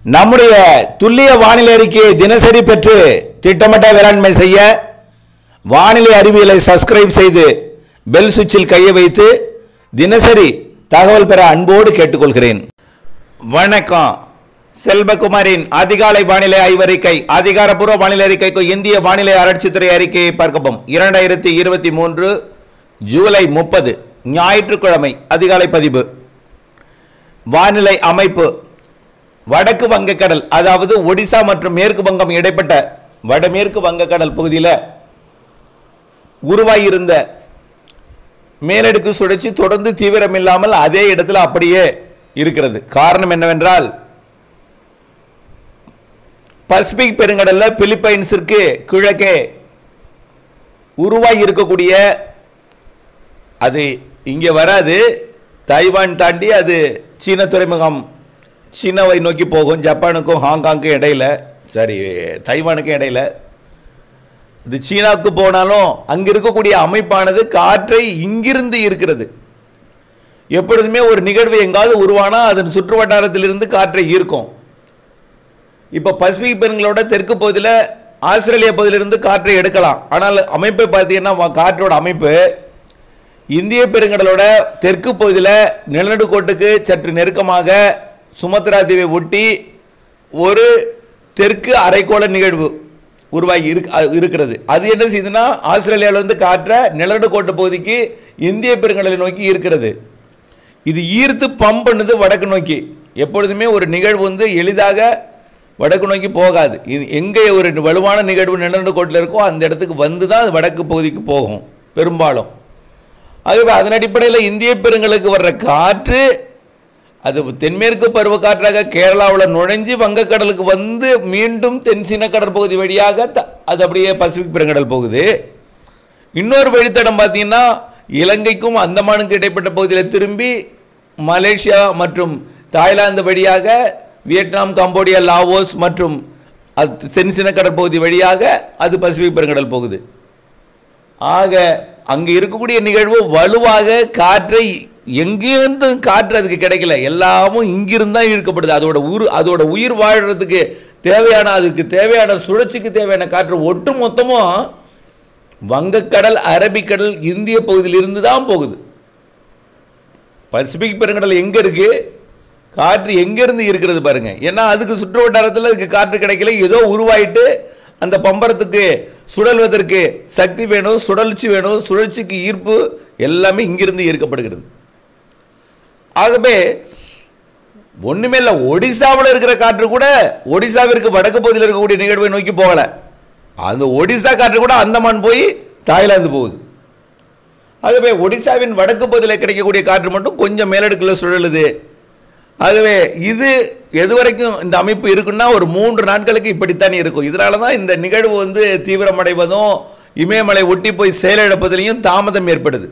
நம்முடைய துல்லிய வானிலை அறிக்கையை தினசரி பெற்று திட்டமிட்ட வேளாண்மை செய்ய வானிலை அறிவியலை சப்ஸ்கிரைப் செய்து பெல் சுவிட்சில் கையை வைத்து தினசரி தகவல் பெற அன்போடு கேட்டுக்கொள்கிறேன் வணக்கம் செல்வகுமாரின் அதிகாலை வானிலை ஆய்வறிக்கை அதிகாரப்பூர்வ வானிலை அறிக்கைக்கு இந்திய வானிலை ஆராய்ச்சித்துறை அறிக்கையை பார்க்கவும் இரண்டாயிரத்தி இருபத்தி மூன்று ஜூலை முப்பது ஞாயிற்றுக்கிழமை அதிகாலை பதிவு வானிலை அமைப்பு வடக்கு வங்கக்கடல் அதாவது ஒடிசா மற்றும் மேற்கு வங்கம் இடைப்பட்ட வடமேற்கு வங்கக்கடல் பகுதியில் உருவாகியிருந்த மேலடுக்கு சுழற்சி தொடர்ந்து தீவிரம் இல்லாமல் அதே இடத்துல அப்படியே இருக்கிறது காரணம் என்னவென்றால் பசிபிக் பெருங்கடல்ல பிலிப்பைன்ஸிற்கு கிழக்கே உருவாகி இருக்கக்கூடிய அது இங்கே வராது தைவான் தாண்டி அது சீன துறைமுகம் சீனாவை நோக்கி போகும் ஜப்பானுக்கும் ஹாங்காங்க்கும் இடையில சாரி தைவானுக்கும் இடையில இது சீனாவுக்கு போனாலும் அங்க இருக்கக்கூடிய அமைப்பானது காற்றை இங்கிருந்து இருக்கிறது எப்பொழுதுமே ஒரு நிகழ்வு எங்காவது உருவானா அதன் சுற்று வட்டாரத்திலிருந்து காற்றை ஈர்க்கும் இப்போ பசிபிக் பெருங்களோட தெற்கு பகுதியில் ஆஸ்திரேலியா பகுதியிலிருந்து காற்றை எடுக்கலாம் ஆனால் அமைப்பை பார்த்தீங்கன்னா வா- காற்றோட அமைப்பு இந்திய பெருங்கடலோட தெற்கு பகுதியில் நிலநடுக்கோட்டுக்கு சற்று நெருக்கமாக சுமத்ரா தீவை ஒட்டி ஒரு தெற்கு அரைக்கோள நிகழ்வு உருவாகி இருக்கு அ- இருக்கிறது அது என்ன செய்யுதுன்னா ஆஸ்திரேலியாவிலிருந்து காற்றை நிலநடுக்கோட்டு பகுதிக்கு இந்திய பெருங்கடலை நோக்கி இருக்கிறது இது ஈர்த்து பம்ப் பண்ணுது வடக்கு நோக்கி எப்பொழுதுமே ஒரு நிகழ்வு வந்து எளிதாக வடக்கு நோக்கி போகாது இது எங்கே ஒரு வலுவான நிகழ்வு நிலநடுக்கோட்டில் இருக்கோ அந்த இடத்துக்கு வந்து தான் அது வடக்கு பகுதிக்கு போகும் பெரும்பாலும் ஆகவே அதன் அடிப்படையில் இந்திய பெருங்கலுக்கு வர்ற காற்று அது தென்மேற்கு பருவக்காற்றாக கேரளாவில் நுழைஞ்சு வங்கக்கடலுக்கு வந்து மீண்டும் தென்சீன கடற்பகுதி வழியாக த- அது அப்படியே பசிபிக் பெருங்கடல் போகுது இன்னொரு வழித்தடம் பார்த்தீங்கன்னா இலங்கைக்கும் அந்தமானுக்கு இடைப்பட்ட பகுதியில் திரும்பி மலேசியா மற்றும் தாய்லாந்து வழியாக வியட்நாம் கம்போடியா லாவோஸ் மற்றும் அது தென்சீன கடற்பகுதி வழியாக அது பசிபிக் பெருங்கடல் போகுது ஆக அங்க இருக்கக்கூடிய நிகழ்வு வலுவாக காற்றை எங்கிருந்து காற்று அதுக்கு கிடைக்கல எல்லாமும் இங்கிருந்து தான் இழுக்கப்படுது அதோட உரு அதோட உயிர் வாழ்றதுக்கு தேவையான அதுக்கு தேவையான சுழற்சிக்கு தேவையான காற்று ஒட்டு மொத்தமும் வங்கக்கடல் அரபிக்கடல் இந்திய பகுதியிலிருந்து தான் போகுது பசிபிக் பெருங்கடல் எங்க இருக்கு காற்று எங்கிருந்து இருக்கிறது பாருங்க ஏன்னா அதுக்கு சுற்று வட்டாரத்தில் அதுக்கு காற்று கிடைக்கல ஏதோ உருவாயிட்டு அந்த பம்பரத்துக்கு சுழல்வதற்கு சக்தி வேணும் சுழற்சி வேணும் சுழற்சிக்கு ஈர்ப்பு எல்லாமே இங்கிருந்து ஈர்க்கப்படுகிறது ஆகவே ஒண்ணுமே இல்லை ஒடிசாவில் இருக்கிற காற்று கூட ஒடிசாவிற்கு வடக்கு பகுதியில் இருக்கக்கூடிய நிகழ்வை நோக்கி போகல அந்த ஒடிசா காற்று கூட அந்தமான் போய் தாய்லாந்து போகுது ஆகவே ஒடிசாவின் வடக்கு பகுதியில் கிடைக்கக்கூடிய காற்று மட்டும் கொஞ்சம் மேலடுக்கில் சுழலுது ஆகவே இது எதுவரைக்கும் இந்த அமைப்பு இருக்குன்னா ஒரு மூன்று நாட்களுக்கு இப்படித்தான் இருக்கும் இதனால தான் இந்த நிகழ்வு வந்து தீவிரமடைவதும் இமயமலை ஒட்டி போய் செயலிழப்பதிலையும் தாமதம் ஏற்படுது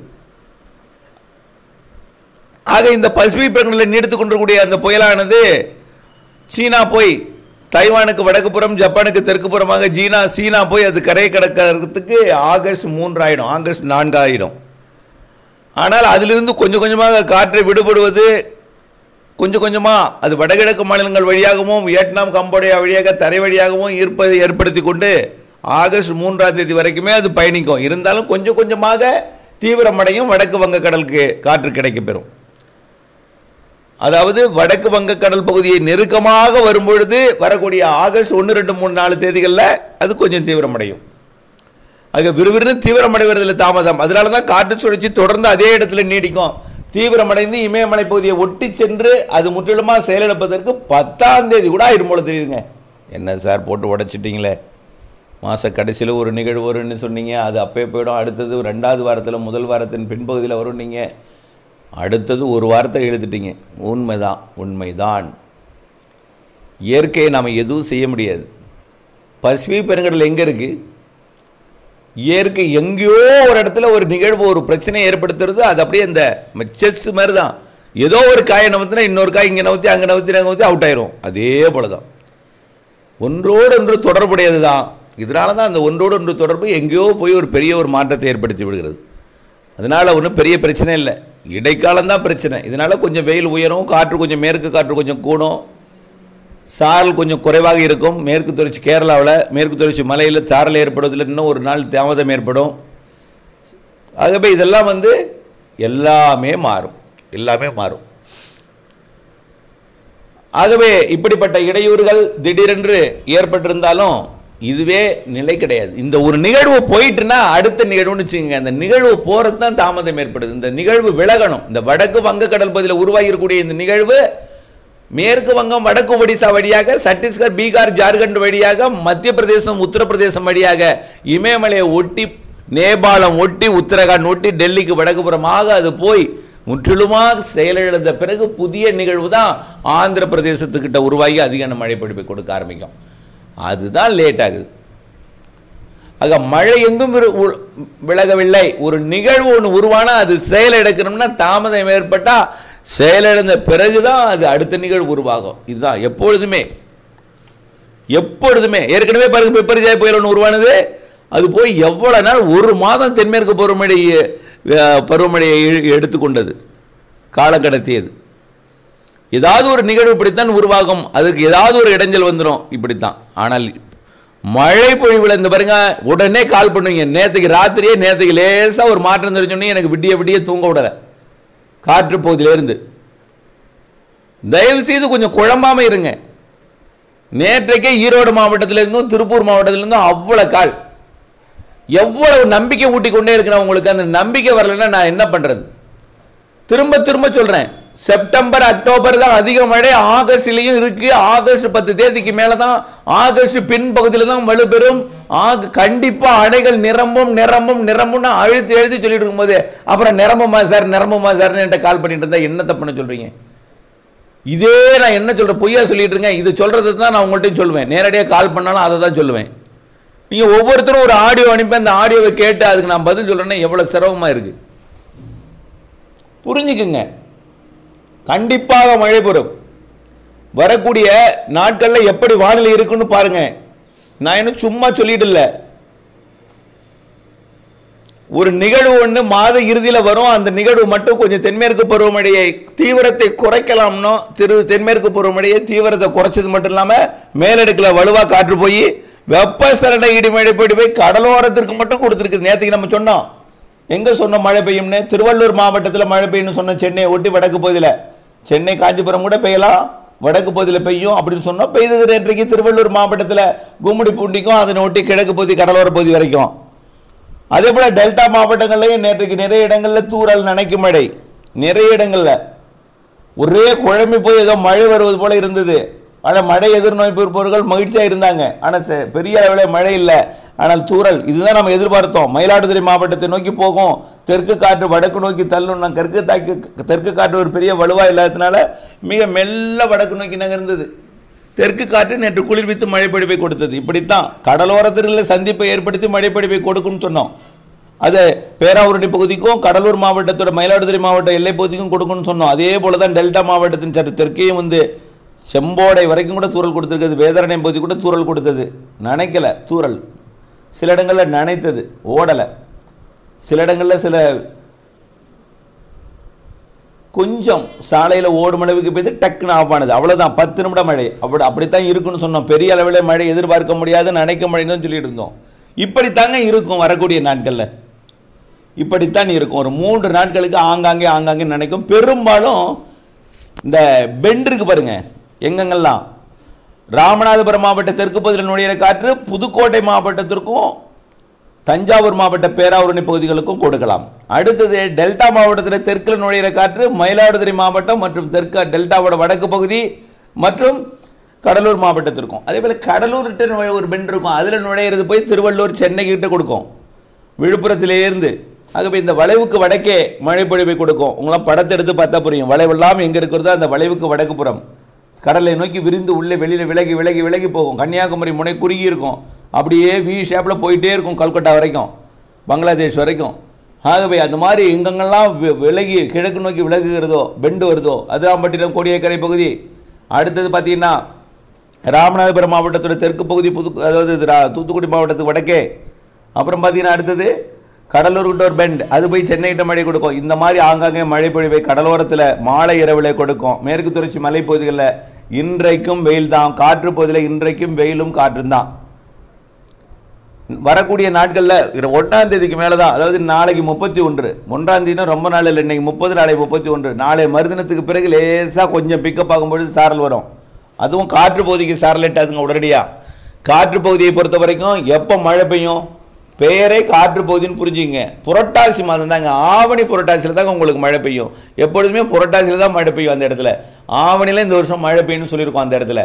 ஆக இந்த பசிபிக் பெருங்கடலில் நீடித்துக் கொண்டிருக்கக்கூடிய அந்த புயலானது சீனா போய் தைவானுக்கு வடக்கு புறம் ஜப்பானுக்கு தெற்கு புறமாக சீனா சீனா போய் அது கரை கடக்கிறதுக்கு ஆகஸ்ட் மூன்று ஆயிடும் ஆகஸ்ட் நான்கு ஆயிடும் ஆனால் அதிலிருந்து கொஞ்சம் கொஞ்சமாக காற்றை விடுபடுவது கொஞ்சம் கொஞ்சமாக அது வடகிழக்கு மாநிலங்கள் வழியாகவும் வியட்நாம் கம்போடியா வழியாக தரை வழியாகவும் ஈர்ப்பதை ஏற்படுத்தி கொண்டு ஆகஸ்ட் மூன்றாம் தேதி வரைக்குமே அது பயணிக்கும் இருந்தாலும் கொஞ்சம் கொஞ்சமாக தீவிரமடையும் வடக்கு வங்கக்கடலுக்கு காற்று கிடைக்கப் பெறும் அதாவது வடக்கு வங்கக்கடல் பகுதியை நெருக்கமாக வரும்பொழுது வரக்கூடிய ஆகஸ்ட் ஒன்று ரெண்டு மூணு நாலு தேதிகளில் அது கொஞ்சம் தீவிரமடையும் ஆக விறுவிறுன்னு தீவிரமடைவதில் தாமதம் அதனால தான் காற்று சுழற்சி தொடர்ந்து அதே இடத்துல நீடிக்கும் தீவிரமடைந்து இமயமலை பகுதியை ஒட்டி சென்று அது முற்றிலுமாக செயலிழப்பதற்கு பத்தாம் தேதி கூட ஆயிடும் போல தெரியுதுங்க என்ன சார் போட்டு உடைச்சிட்டிங்களே மாத கடைசியில் ஒரு நிகழ்வு வரும்னு சொன்னீங்க அது அப்பயே போயிடும் அடுத்தது ரெண்டாவது வாரத்தில் முதல் வாரத்தின் பின்பகுதியில் வரும் நீங்கள் அடுத்தது ஒரு வாரத்தை எழுதிட்டீங்க உண்மைதான் உண்மைதான் இயற்கையை நாம் எதுவும் செய்ய முடியாது பசிபிக் பெருங்கடல் எங்கே இருக்குது இயற்கை எங்கேயோ ஒரு இடத்துல ஒரு நிகழ்வு ஒரு பிரச்சனையை ஏற்படுத்துறது அது அப்படியே இந்த செஸ் மாதிரி தான் ஏதோ ஒரு காயை நவுத்தினா இன்னொரு காய் இங்கே நவுத்தி அங்கே நவுத்தி அங்கே நவுத்தி அவுட் ஆயிரும் அதே போல தான் ஒன்றோடு ஒன்று தொடர்புடையது தான் இதனால தான் அந்த ஒன்றோடு ஒன்று தொடர்பு எங்கேயோ போய் ஒரு பெரிய ஒரு மாற்றத்தை ஏற்படுத்தி விடுகிறது அதனால் ஒன்றும் பெரிய பிரச்சனை இல்லை இடைக்காலம் தான் பிரச்சனை இதனால் கொஞ்சம் வெயில் உயரும் காற்று கொஞ்சம் மேற்கு காற்று கொஞ்சம் கூடும் சாரல் கொஞ்சம் குறைவாக இருக்கும் மேற்கு தொடர்ச்சி கேரளாவில் மேற்கு தொடர்ச்சி மலையில் சாரல் ஏற்படுவதில் இன்னும் ஒரு நாள் தாமதம் ஏற்படும் ஆகவே இதெல்லாம் வந்து எல்லாமே மாறும் எல்லாமே மாறும் ஆகவே இப்படிப்பட்ட இடையூறுகள் திடீரென்று ஏற்பட்டிருந்தாலும் இதுவே நிலை கிடையாது இந்த ஒரு நிகழ்வு போயிட்டுனா அடுத்த நிகழ்வுன்னு வச்சுக்கோங்க அந்த நிகழ்வு போகிறது தான் தாமதம் ஏற்படுது இந்த நிகழ்வு விலகணும் இந்த வடக்கு வங்கக்கடல் பகுதியில் உருவாகி இருக்கக்கூடிய இந்த நிகழ்வு மேற்கு வங்கம் வடக்கு ஒடிசா வழியாக சத்தீஸ்கர் பீகார் ஜார்க்கண்ட் வழியாக மத்திய பிரதேசம் உத்தரப்பிரதேசம் வழியாக இமயமலையை ஒட்டி நேபாளம் ஒட்டி உத்தரகாண்ட் ஒட்டி டெல்லிக்கு வடக்குப்புறமாக அது போய் முற்றிலுமாக செயலிழந்த பிறகு புதிய நிகழ்வு தான் ஆந்திர பிரதேசத்துக்கிட்ட உருவாகி அதிக மழை பிடிப்பை கொடுக்க ஆரம்பிக்கும் அதுதான் லேட் ஆகுது ஆக மழை எங்கும் விரு- உ- விலகவில்லை ஒரு நிகழ்வு ஒன்று உருவானா அது செயலிழக்கணும்னா தாமதம் ஏற்பட்டா செயலிழந்த பிறகுதான் அது அடுத்த நிகழ்வு உருவாகும் இதுதான் எப்பொழுதுமே எப்பொழுதுமே ஏற்கனவே பாருங்க பெப்பரிஜாய் புயல் ஒன்று உருவானது அது போய் எவ்வளவு நாள் ஒரு மாதம் தென்மேற்கு பருவமழை அஹ், பருவமழையை எ- எடுத்துக்கொண்டது காலம் கடத்தியது ஏதாவது ஒரு நிகழ்வு இப்படித்தான் உருவாகும் அதுக்கு ஏதாவது ஒரு இடைஞ்சல் வந்துடும் இப்படித்தான் ஆனால் மழை பொழிவுல இந்த பாருங்க உடனே கால் பண்ணுவீங்க நேற்றுக்கு ராத்திரியே நேற்றுக்கு லேசா ஒரு மாற்றம் தெரிஞ்சோடனே எனக்கு விடிய விடிய தூங்க விடல காற்று பகுதியிலிருந்து தயவு செய்து கொஞ்சம் குழம்பாம இருங்க நேற்றைக்கே ஈரோடு மாவட்டத்திலிருந்தும் திருப்பூர் மாவட்டத்திலிருந்தும் அவ்வளவு கால் எவ்வளவு நம்பிக்கை ஊட்டி கொண்டே இருக்கிறேன் உங்களுக்கு அந்த நம்பிக்கை வரலைன்னா நான் என்ன பண்றது திரும்ப திரும்ப சொல்றேன் செப்டம்பர் அக்டோபர் தான் அதிக மழை ஆகஸ்ட்லயும் இருக்கு ஆகஸ்ட் பத்து தேதிக்கு மேல தான் ஆகஸ்ட் பின்பகுதியில் தான் வலுப்பெறும் ஆக கண்டிப்பா அணைகள் நிரம்பும் நிரம்பும் நிரம்பும்னு அழுத்தி எழுதி சொல்லிட்டு இருக்கும்போது அப்புறம் நிரம்புமா சார் நிரம்புமா சார்னு என்கிட்ட கால் பண்ணிட்டு இருந்தா என்ன தப்புன்னு சொல்றீங்க இதே நான் என்ன சொல்றேன் பொய்யா சொல்லிட்டு இருக்கேன் இது சொல்றது தான் நான் உங்கள்கிட்ட சொல்லுவேன் நேரடியாக கால் பண்ணாலும் அதை தான் சொல்லுவேன் நீங்க ஒவ்வொருத்தரும் ஒரு ஆடியோ அனுப்பி அந்த ஆடியோவை கேட்டு அதுக்கு நான் பதில் சொல்றேன்னா எவ்வளவு சிரமமா இருக்கு புரிஞ்சுக்குங்க கண்டிப்பாக மழை பெறும் வரக்கூடிய நாட்கள்ல எப்படி வானிலை இருக்குன்னு பாருங்க நான் இன்னும் சும்மா சொல்லிட்டு இல்லை ஒரு நிகழ்வு ஒன்று மாத இறுதியில் வரும் அந்த நிகழ்வு மட்டும் கொஞ்சம் தென்மேற்கு பருவமழையை தீவிரத்தை குறைக்கலாம்னோ திரு தென்மேற்கு பருவமழையை தீவிரத்தை குறைச்சது மட்டும் இல்லாமல் மேலடுக்கில் வலுவாக காற்று போய் வெப்பசலன இடிமழை போய் போய் கடலோரத்திற்கு மட்டும் கொடுத்துருக்கு நேற்றுக்கு நம்ம சொன்னோம் எங்கே சொன்னோம் மழை பெய்யும்னு திருவள்ளூர் மாவட்டத்தில் மழை பெய்யும்னு சொன்னோம் சென்னையை ஒட்டி வடக்கு பகுதியில் சென்னை காஞ்சிபுரம் கூட பெய்யலாம் வடக்கு பகுதியில் பெய்யும் அப்படின்னு சொன்னோம் பெய்தது நேற்றைக்கு திருவள்ளூர் மாவட்டத்தில் கும்மிடி பூண்டிக்கும் அதனை ஒட்டி கிழக்கு பகுதி கடலோர பகுதி வரைக்கும் அதே போல டெல்டா மாவட்டங்கள்லையும் நேற்றுக்கு நிறைய இடங்கள்ல தூறல் நனைக்கும் மழை நிறைய இடங்கள்ல ஒரே குழம்பி போய் ஏதோ மழை வருவது போல இருந்தது ஆனால் மழை எதிர்நோய்ப்பவர்கள் மகிழ்ச்சியாக இருந்தாங்க ஆனால் செ- பெரிய அளவில் மழை இல்லை ஆனால் தூறல் இதுதான் நம்ம எதிர்பார்த்தோம் மயிலாடுதுறை மாவட்டத்தை நோக்கி போகும் தெற்கு காற்று வடக்கு நோக்கி தள்ளும் நான் தெற்கு தாக்கி தெற்கு காற்று ஒரு பெரிய வலுவா இல்லாததுனால மிக மெல்ல வடக்கு நோக்கி நகர்ந்தது தெற்கு காற்று நேற்று குளிர்வித்து மழைப்பொழிவை கொடுத்தது இப்படித்தான் கடலோரத்தில் சந்திப்பை ஏற்படுத்தி மழைப்பொழிவை கொடுக்கும்னு சொன்னோம் அது பேராவூரணி பகுதிக்கும் கடலூர் மாவட்டத்தோட மயிலாடுதுறை மாவட்ட எல்லை பகுதிக்கும் கொடுக்கும்னு சொன்னோம் அதே போல தான் டெல்டா மாவட்டத்தின் சற்று தெற்கேயும் வந்து செம்போடை வரைக்கும் கூட தூறல் கொடுத்துருக்குது வேதாரண்யம் பகுதி கூட தூறல் கொடுத்தது நனைக்கல தூறல் சில இடங்களில் நனைத்தது ஓடலை சில இடங்களில் சில கொஞ்சம் சாலையில் ஓடும் அளவுக்கு பெய்து டக்குன்னு ஆஃப் ஆனது அவ்வளோதான் பத்து நிமிடம் மழை அப்படி அப்படித்தான் இருக்குன்னு சொன்னோம் பெரிய அளவில் மழை எதிர்பார்க்க முடியாது நினைக்க மழைன்னு தான் சொல்லிட்டு இருந்தோம் இப்படித்தாங்க இருக்கும் வரக்கூடிய நாட்களில் இப்படித்தான் இருக்கும் ஒரு மூன்று நாட்களுக்கு ஆங்காங்கே ஆங்காங்கே நினைக்கும் பெரும்பாலும் இந்த பெண்ட் இருக்கு பாருங்க எங்கெங்கெல்லாம் ராமநாதபுரம் மாவட்ட தெற்கு பகுதியில் நுழையிற காற்று புதுக்கோட்டை மாவட்டத்திற்கும் தஞ்சாவூர் மாவட்ட பேராவூரணி பகுதிகளுக்கும் கொடுக்கலாம் அடுத்தது டெல்டா மாவட்டத்தில் தெற்கில் நுழையிற காற்று மயிலாடுதுறை மாவட்டம் மற்றும் தெற்கு டெல்டாவோட வடக்கு பகுதி மற்றும் கடலூர் மாவட்டத்திற்கும் அதே போல் கடலூர்கிட்ட நுழை- ஒரு பெண்ட் இருக்கும் அதில் நுழையிறது போய் திருவள்ளூர் சென்னை கிட்ட கொடுக்கும் விழுப்புரத்திலே இருந்து ஆகவே இந்த வளைவுக்கு வடக்கே மழை பொழிவை கொடுக்கும் உங்களாம் படத்தை எடுத்து பார்த்தா புரியும் வளைவெல்லாம் எங்கே இருக்கிறதோ அந்த வளைவுக்கு வடக்கு புறம் கடலை நோக்கி விரிந்து உள்ளே வெளியில் விலகி விலகி விலகி போகும் கன்னியாகுமரி முனை குறுகி இருக்கும் அப்படியே வி ஷேப்பில் போயிட்டே இருக்கும் கல்கட்டா வரைக்கும் பங்களாதேஷ் வரைக்கும் ஆகவே அந்த மாதிரி எங்கெங்கெல்லாம் வி- விலகி கிழக்கு நோக்கி விலகுகிறதோ பெண்டு வருதோ அதிராம்பட்டினம் கோடியக்கரை பகுதி அடுத்தது பார்த்தீங்கன்னா ராமநாதபுரம் மாவட்டத்தோட தெற்கு பகுதி புது அதாவது இது ரா- தூத்துக்குடி மாவட்டத்துக்கு வடக்கே அப்புறம் பார்த்தீங்கன்னா அடுத்தது கடலூர் கிட்ட ஒரு பெண்ட் அது போய் சென்னை கிட்ட மழை கொடுக்கும் இந்த மாதிரி ஆங்காங்கே மழை பொழிவை கடலோரத்தில் மாலை இரவில் கொடுக்கும் மேற்கு தொடர்ச்சி மலைப்பகுதிகளில் இன்றைக்கும் வெயில் தான் காற்று பகுதியில் இன்றைக்கும் வெயிலும் காற்றும் தான் வரக்கூடிய நாட்களில் ஒன்றாம் தேதிக்கு மேலே தான் அதாவது நாளைக்கு முப்பத்தி ஒன்று ஒன்றாம் தேதினா ரொம்ப நாள் இல்லை இன்னைக்கு முப்பது நாளை முப்பத்தி ஒன்று நாளை மறுதினத்துக்கு பிறகு லேசாக கொஞ்சம் பிக்கப் ஆகும்பொழுது சாரல் வரும் அதுவும் காற்று பகுதிக்கு சாரல் எட்டாதுங்க உடனடியாக காற்று பகுதியை பொறுத்த வரைக்கும் எப்போ மழை பெய்யும் பேரே காற்று பகுதின்னு புரிஞ்சுங்க புரட்டாசி மாதம் தாங்க ஆவணி புரட்டாசியில் தாங்க உங்களுக்கு மழை பெய்யும் எப்பொழுதுமே புரட்டாசியில் தான் மழை பெய்யும் அந்த இடத்துல ஆவணியில் இந்த வருஷம் மழை பெய்யும்னு சொல்லியிருக்கோம் அந்த இடத்துல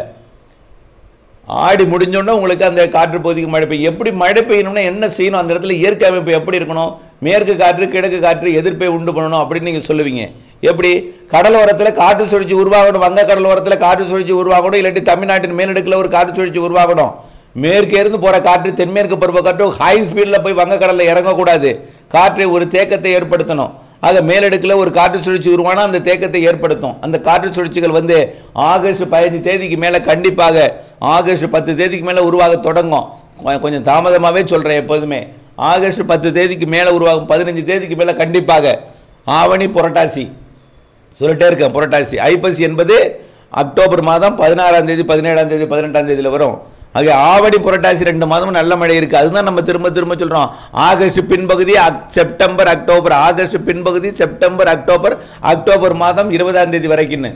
ஆடி முடிஞ்சோடனே உங்களுக்கு அந்த காற்று பகுதிக்கு மழை பெய்யும் எப்படி மழை பெய்யணும்னா என்ன செய்யணும் அந்த இடத்துல இயற்கை அமைப்பு எப்படி இருக்கணும் மேற்கு காற்று கிழக்கு காற்று எதிர்ப்பை உண்டு பண்ணணும் அப்படின்னு நீங்கள் சொல்லுவீங்க எப்படி கடலோரத்தில் காற்று சுழற்சி உருவாகணும் வங்க கடலோரத்தில் காற்று சுழற்சி உருவாகணும் இல்லாட்டி தமிழ்நாட்டின் மேலடுக்கில் ஒரு காற்று சுழற்சி உருவாகணும் மேற்கே இருந்து போகிற காற்று தென்மேற்கு பருவ காற்று ஹை ஸ்பீடில் போய் வங்கக்கடலில் இறங்கக்கூடாது காற்றை ஒரு தேக்கத்தை ஏற்படுத்தணும் ஆக மேலடுக்கில் ஒரு காற்று சுழற்சி உருவானா அந்த தேக்கத்தை ஏற்படுத்தும் அந்த காற்று சுழற்சிகள் வந்து ஆகஸ்ட் பதினஞ்சு தேதிக்கு மேலே கண்டிப்பாக ஆகஸ்ட் பத்து தேதிக்கு மேலே உருவாக தொடங்கும் கொ- கொஞ்சம் தாமதமாகவே சொல்கிறேன் எப்போதுமே ஆகஸ்ட் பத்து தேதிக்கு மேலே உருவாகும் பதினஞ்சு தேதிக்கு மேலே கண்டிப்பாக ஆவணி புரட்டாசி சொல்லிட்டே இருக்கேன் புரட்டாசி ஐப்பசி என்பது அக்டோபர் மாதம் பதினாறாம் தேதி பதினேழாம் தேதி பதினெட்டாம் தேதியில் வரும் ஆக ஆவணி புரட்டாசி ரெண்டு மாதமும் நல்ல மழை இருக்குது அதுதான் நம்ம திரும்ப திரும்ப சொல்கிறோம் ஆகஸ்ட் பின்பகுதி அக் செப்டம்பர் அக்டோபர் ஆகஸ்ட் பின்பகுதி செப்டம்பர் அக்டோபர் அக்டோபர் மாதம் இருபதாம் தேதி வரைக்கும்னு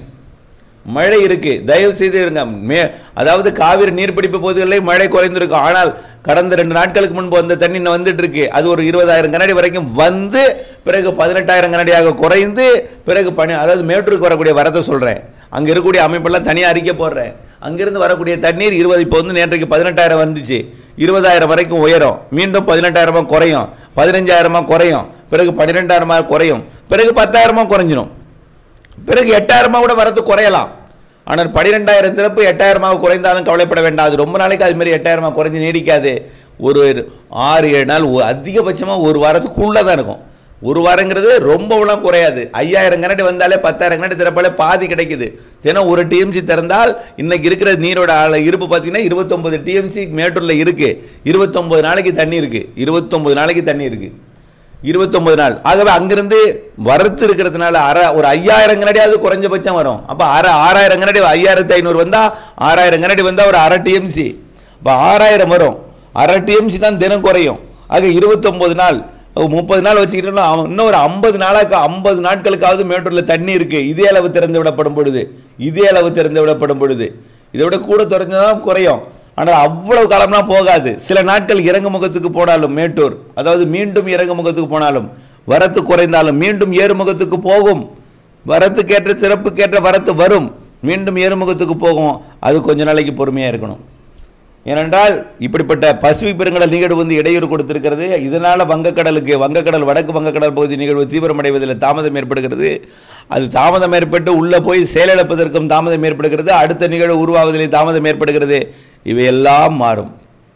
மழை இருக்கு தயவு செய்து இருங்க மே அதாவது காவிரி நீர்பிடிப்பு பகுதிகளில் மழை குறைந்திருக்கும் ஆனால் கடந்த ரெண்டு நாட்களுக்கு முன்பு வந்த தண்ணி இன்னும் வந்துட்டு இருக்கு அது ஒரு இருபதாயிரம் கனடி வரைக்கும் வந்து பிறகு பதினெட்டாயிரம் கனடியாக குறைந்து பிறகு பனி அதாவது மேட்டூருக்கு வரக்கூடிய வரத்தை சொல்றேன் அங்க இருக்கக்கூடிய அமைப்பெல்லாம் தனியாக அறிக்கை போடுறேன் அங்கிருந்து வரக்கூடிய தண்ணீர் இருபது இப்போ வந்து நேற்றைக்கு பதினெட்டாயிரம் வந்துச்சு இருபதாயிரம் வரைக்கும் உயரும் மீண்டும் பதினெட்டாயிரமா குறையும் பதினஞ்சாயிரமா குறையும் பிறகு பன்னிரெண்டாயிரமா குறையும் பிறகு பத்தாயிரமா குறைஞ்சிரும் பிறகு எட்டாயிரமா கூட வரது குறையலாம் ஆனால் பன்னிரெண்டாயிரம் திறப்பு எட்டாயிரமாக குறைந்தாலும் கவலைப்பட வேண்டாம் அது ரொம்ப நாளைக்கு அது மாதிரி எட்டாயிரமா குறைஞ்சு நீடிக்காது ஒரு ஆறு ஏழு நாள் ஒ- அதிகபட்சமாக ஒரு வாரத்துக்குள்ளே தான் இருக்கும் ஒரு வாரங்கிறது ரொம்பலாம் குறையாது ஐயாயிரம் கனடி வந்தாலே பத்தாயிரம் கனடி திறப்பாலே பாதி கிடைக்குது தினம் ஒரு டிஎம்சி திறந்தால் இன்னைக்கு இருக்கிற நீரோட அள- இருப்பு பார்த்தீங்கன்னா இருபத்தொம்பது டிஎம்சி மேட்டூரில் இருக்குது இருபத்தொம்பது நாளைக்கு தண்ணி இருக்குது இருபத்தொம்பது நாளைக்கு தண்ணி இருக்குது இருபத்தொன்பது நாள் ஆகவே அங்கிருந்து வரத்து இருக்கிறதுனால அரை ஒரு ஐயாயிரம் கனடியாவது குறைஞ்சபட்சம் வரும் அப்போ அரை ஆறாயிரம் கனடி ஐயாயிரத்தி ஐநூறு வந்தால் ஆறாயிரம் கனடி வந்தால் ஒரு அரை டிஎம்சி இப்போ ஆறாயிரம் வரும் அரை டிஎம்சி தான் தினம் குறையும் ஆக இருபத்தொம்போது நாள் முப்பது நாள் வச்சுக்கிட்டோம்னா அவன் இன்னும் ஒரு ஐம்பது நாளாக்கு ஐம்பது நாட்களுக்காவது மேட்டூரில் தண்ணி இருக்குது இதே அளவு திறந்து விடப்படும் பொழுது இதே அளவு திறந்து விடப்படும் பொழுது இதை விட கூட குறைஞ்சதான் குறையும் ஆனால் அவ்வளவு காலம்லாம் போகாது சில நாட்கள் இறங்கு முகத்துக்கு போனாலும் மேட்டூர் அதாவது மீண்டும் இறங்கு முகத்துக்கு போனாலும் வரத்து குறைந்தாலும் மீண்டும் ஏறுமுகத்துக்கு போகும் வரத்துக்கேற்ற சிறப்புக்கேற்ற வரத்து வரும் மீண்டும் ஏறுமுகத்துக்கு போகும் அது கொஞ்ச நாளைக்கு பொறுமையாக இருக்கணும் ஏனென்றால் இப்படிப்பட்ட பசிபிக் பெருங்கடல் நிகழ்வு வந்து இடையூறு கொடுத்திருக்கிறது இதனால் வங்கக்கடலுக்கு வங்கக்கடல் வடக்கு வங்கக்கடல் பகுதி நிகழ்வு தீவிரமடைவதில் தாமதம் ஏற்படுகிறது அது தாமதம் ஏற்பட்டு உள்ளே போய் செயலிழப்பதற்கும் தாமதம் ஏற்படுகிறது அடுத்த நிகழ்வு உருவாவதிலே தாமதம் ஏற்படுகிறது இவையெல்லாம் மாறும்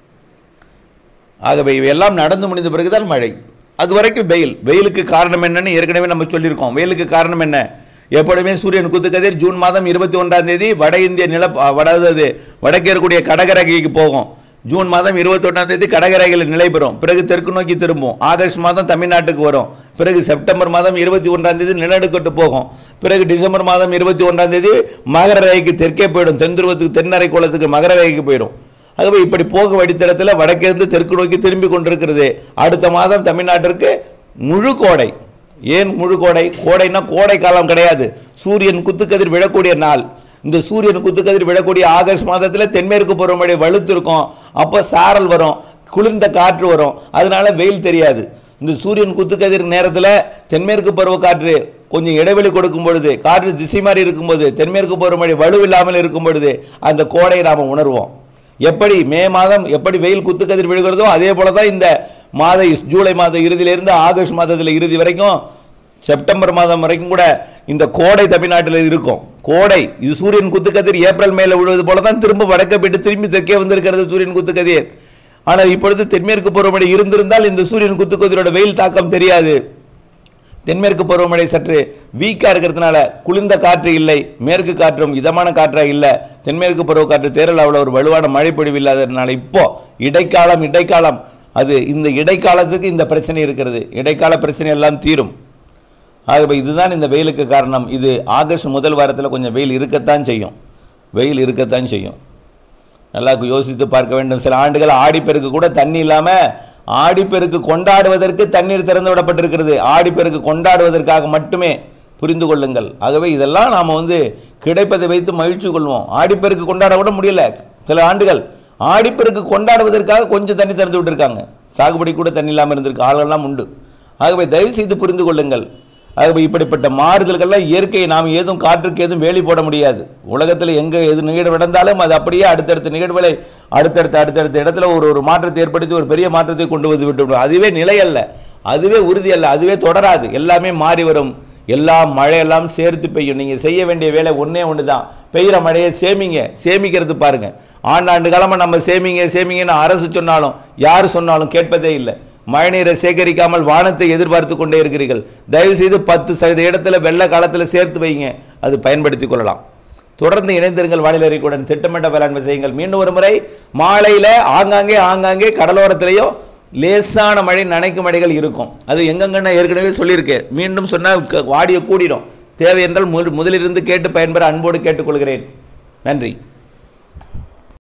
ஆகவே இவையெல்லாம் நடந்து முடிந்த பிறகுதான் மழை அது வரைக்கும் வெயில் வெயிலுக்கு காரணம் என்னன்னு ஏற்கனவே நம்ம சொல்லியிருக்கோம் வெயிலுக்கு காரணம் என்ன எப்பொழுதுமே சூரியன் குத்துக்கதிர் ஜூன் மாதம் இருபத்தி ஒன்றாம் தேதி வட இந்திய நில வட அதாவது வடக்கே இருக்கக்கூடிய கடகரகைக்கு போகும் ஜூன் மாதம் இருபத்தொன்னாம் தேதி கடகரகையில் நிலை பெறும் பிறகு தெற்கு நோக்கி திரும்பும் ஆகஸ்ட் மாதம் தமிழ்நாட்டுக்கு வரும் பிறகு செப்டம்பர் மாதம் இருபத்தி ஒன்றாம் தேதி நிலநடுக்கட்டு போகும் பிறகு டிசம்பர் மாதம் இருபத்தி ஒன்றாம் தேதி மகர ரேகைக்கு தெற்கே போயிடும் தென் துருவத்துக்கு தென்னரை கோலத்துக்கு மகர ரேகைக்கு போயிடும் ஆகவே இப்படி போக வழித்தடத்தில் வடக்கிருந்து தெற்கு நோக்கி திரும்பி கொண்டிருக்கிறது அடுத்த மாதம் தமிழ்நாட்டிற்கு முழு கோடை ஏன் முழு கோடை கோடைன்னா கோடை காலம் கிடையாது சூரியன் குத்துக்கதிர் விழக்கூடிய நாள் இந்த சூரியன் குத்துக்கதிர் விழக்கூடிய ஆகஸ்ட் மாதத்தில் தென்மேற்கு பருவமழை வலுத்து இருக்கும் அப்போ சாரல் வரும் குளிர்ந்த காற்று வரும் அதனால வெயில் தெரியாது இந்த சூரியன் குத்துக்கதிர் நேரத்தில் தென்மேற்கு பருவ காற்று கொஞ்சம் இடைவெளி கொடுக்கும் பொழுது காற்று திசை மாறி இருக்கும்போது தென்மேற்கு பருவமழை வலுவில்லாமல் இருக்கும் பொழுது அந்த கோடையை நாம் உணர்வோம் எப்படி மே மாதம் எப்படி வெயில் குத்துக்கதிர் விழுகிறதோ அதே போல தான் இந்த மாத ஜூலை மாத இறுதியிலிருந்து ஆகஸ்ட் மாதத்தில் இறுதி வரைக்கும் செப்டம்பர் மாதம் வரைக்கும் கூட இந்த கோடை தமிழ்நாட்டில் இருக்கும் கோடை இது சூரியன் குத்துக்கதிர் ஏப்ரல் மேல விழுவது போல தான் திரும்ப வடக்க போயிட்டு திரும்பி தெற்கே வந்திருக்கிறது சூரியன் குத்துக்கதிர் ஆனால் இப்பொழுது தென்மேற்கு பருவமழை இருந்திருந்தால் இந்த சூரியன் குத்துக்கதிரோட வெயில் தாக்கம் தெரியாது தென்மேற்கு பருவமழை சற்று வீக்காக இருக்கிறதுனால குளிர்ந்த காற்று இல்லை மேற்கு காற்றும் இதமான காற்றாக இல்லை தென்மேற்கு பருவ காற்று தேரல் அவ்வளோ ஒரு வலுவான மழை பொழிவு இல்லாததுனால இப்போ இடைக்காலம் இடைக்காலம் அது இந்த இடைக்காலத்துக்கு இந்த பிரச்சனை இருக்கிறது இடைக்கால பிரச்சனை எல்லாம் தீரும் ஆகவே இதுதான் இந்த வெயிலுக்கு காரணம் இது ஆகஸ்ட் முதல் வாரத்தில் கொஞ்சம் வெயில் இருக்கத்தான் செய்யும் வெயில் இருக்கத்தான் செய்யும் நல்லா யோசித்து பார்க்க வேண்டும் சில ஆண்டுகள் ஆடிப்பெருக்கு கூட தண்ணி இல்லாமல் ஆடிப்பெருக்கு கொண்டாடுவதற்கு தண்ணீர் திறந்து விடப்பட்டிருக்கிறது ஆடிப்பெருக்கு கொண்டாடுவதற்காக மட்டுமே புரிந்து கொள்ளுங்கள் ஆகவே இதெல்லாம் நாம் வந்து கிடைப்பதை வைத்து மகிழ்ச்சி கொள்வோம் ஆடிப்பெருக்கு கொண்டாட கூட முடியல சில ஆண்டுகள் ஆடிப்பெருக்கு கொண்டாடுவதற்காக கொஞ்சம் தண்ணி திறந்து விட்டுருக்காங்க சாகுபடி கூட தண்ணி இல்லாமல் இருந்திருக்கு ஆள்கள்லாம் உண்டு ஆகவே தயவு செய்து புரிந்து கொள்ளுங்கள் ஆகவே இப்படிப்பட்ட மாறுதல்கள்லாம் இயற்கையை நாம் ஏதும் காற்றுக்கு ஏதும் வேலி போட முடியாது உலகத்தில் எங்கே எது நிகழ்வு நடந்தாலும் அது அப்படியே அடுத்தடுத்த நிகழ்வுகளை அடுத்தடுத்த அடுத்தடுத்த இடத்துல ஒரு ஒரு மாற்றத்தை ஏற்படுத்தி ஒரு பெரிய மாற்றத்தை கொண்டு வந்து விட்டு அதுவே நிலை அல்ல அதுவே உறுதி அல்ல அதுவே தொடராது எல்லாமே மாறி வரும் எல்லாம் மழையெல்லாம் சேர்த்து பெய்யும் நீங்கள் செய்ய வேண்டிய வேலை ஒன்றே ஒன்று தான் பெய்கிற மழையை சேமிங்க சேமிக்கிறது பாருங்க ஆண்டாண்டு காலமாக நம்ம சேமிங்க சேமிங்கன்னு அரசு சொன்னாலும் யார் சொன்னாலும் கேட்பதே இல்லை மழைநீரை சேகரிக்காமல் வானத்தை எதிர்பார்த்து கொண்டே இருக்கிறீர்கள் தயவு செய்து பத்து சதவீத இடத்துல வெள்ள காலத்தில் சேர்த்து வைங்க அது பயன்படுத்திக் கொள்ளலாம் தொடர்ந்து இணைந்திருங்கள் வானிலை அறிக்கையுடன் திட்டமிட்ட வேளாண்மை செய்யுங்கள் மீண்டும் ஒரு முறை மாலையில் ஆங்காங்கே ஆங்காங்கே கடலோரத்திலேயோ லேசான மழை நனைக்கும் மழைகள் இருக்கும் அது எங்கெங்கன்னா ஏற்கனவே சொல்லியிருக்கேன் மீண்டும் சொன்னால் வாடிய கூடிடும் தேவை என்றால் முதலிலிருந்து கேட்டு பயன்பெற அன்போடு கேட்டுக்கொள்கிறேன் நன்றி